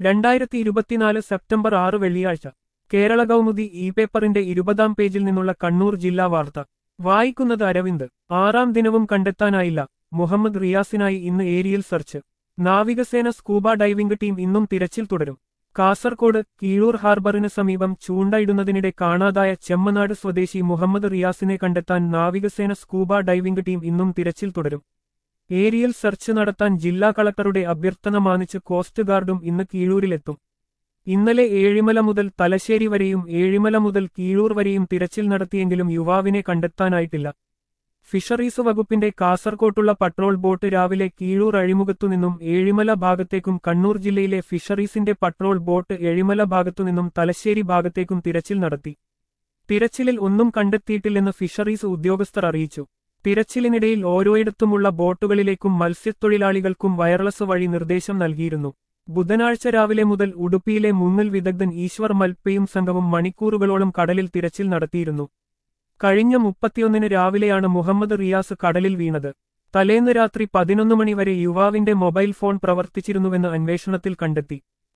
രണ്ടായിരത്തി ഇരുപത്തിനാല് സെപ്റ്റംബർ ആറ് വെള്ളിയാഴ്ച കേരള കൗമുദി ഇ പേപ്പറിന്റെ ഇരുപതാം പേജിൽ നിന്നുള്ള കണ്ണൂർ ജില്ലാ വാർത്ത വായിക്കുന്നത് അരവിന്ദ് ആറാം ദിനവും കണ്ടെത്താനായില്ല മുഹമ്മദ് റിയാസിനായി ഇന്ന് ഏരിയൽ സെർച്ച് നാവികസേന സ്കൂബ ഡൈവിംഗ് ടീം ഇന്നും തിരച്ചിൽ തുടരും കാസർകോട് കീഴൂർ ഹാർബറിന് സമീപം ചൂണ്ടയിടുന്നതിനിടെ കാണാതായ ചെമ്മനാട് സ്വദേശി മുഹമ്മദ് റിയാസിനെ കണ്ടെത്താൻ നാവികസേന സ്കൂബ ഡൈവിംഗ് ടീം ഇന്നും തിരച്ചിൽ തുടരും ഏരിയൽ സെർച്ച് നടത്താൻ ജില്ലാ കളക്ടറുടെ അഭ്യർത്ഥന മാനിച്ച് കോസ്റ്റ് ഗാർഡും ഇന്ന് കീഴൂരിലെത്തും ഇന്നലെ ഏഴിമല മുതൽ തലശ്ശേരി വരെയും ഏഴിമല മുതൽ കീഴൂർ വരെയും തിരച്ചിൽ നടത്തിയെങ്കിലും യുവാവിനെ കണ്ടെത്താനായിട്ടില്ല ഫിഷറീസ് വകുപ്പിന്റെ കാസർകോട്ടുള്ള പട്രോൾ ബോട്ട് രാവിലെ കീഴൂർ അഴിമുഖത്തുനിന്നും ഏഴിമല ഭാഗത്തേക്കും കണ്ണൂർ ജില്ലയിലെ ഫിഷറീസിന്റെ പട്രോൾ ബോട്ട് ഏഴിമല ഭാഗത്തുനിന്നും തലശ്ശേരി ഭാഗത്തേക്കും തിരച്ചിൽ നടത്തി തിരച്ചിലിൽ ഒന്നും കണ്ടെത്തിയിട്ടില്ലെന്ന് ഫിഷറീസ് ഉദ്യോഗസ്ഥർ അറിയിച്ചു തിരച്ചിലിനിടയിൽ ഓരോയിടത്തുമുള്ള ബോട്ടുകളിലേക്കും മത്സ്യത്തൊഴിലാളികൾക്കും വയർലെസ് വഴി നിർദ്ദേശം നൽകിയിരുന്നു ബുധനാഴ്ച രാവിലെ മുതൽ ഉടുപ്പിയിലെ മുങ്ങൽ വിദഗ്ധൻ ഈശ്വർ മൽപ്പയും സംഘവും മണിക്കൂറുകളോളം കടലിൽ തിരച്ചിൽ നടത്തിയിരുന്നു കഴിഞ്ഞ മുപ്പത്തിയൊന്നിന് രാവിലെയാണ് മുഹമ്മദ് റിയാസ് കടലിൽ വീണത് തലേന്ന് രാത്രി പതിനൊന്ന് മണിവരെ യുവാവിന്റെ മൊബൈൽ ഫോൺ പ്രവർത്തിച്ചിരുന്നുവെന്ന് അന്വേഷണത്തിൽ കണ്ടെത്തി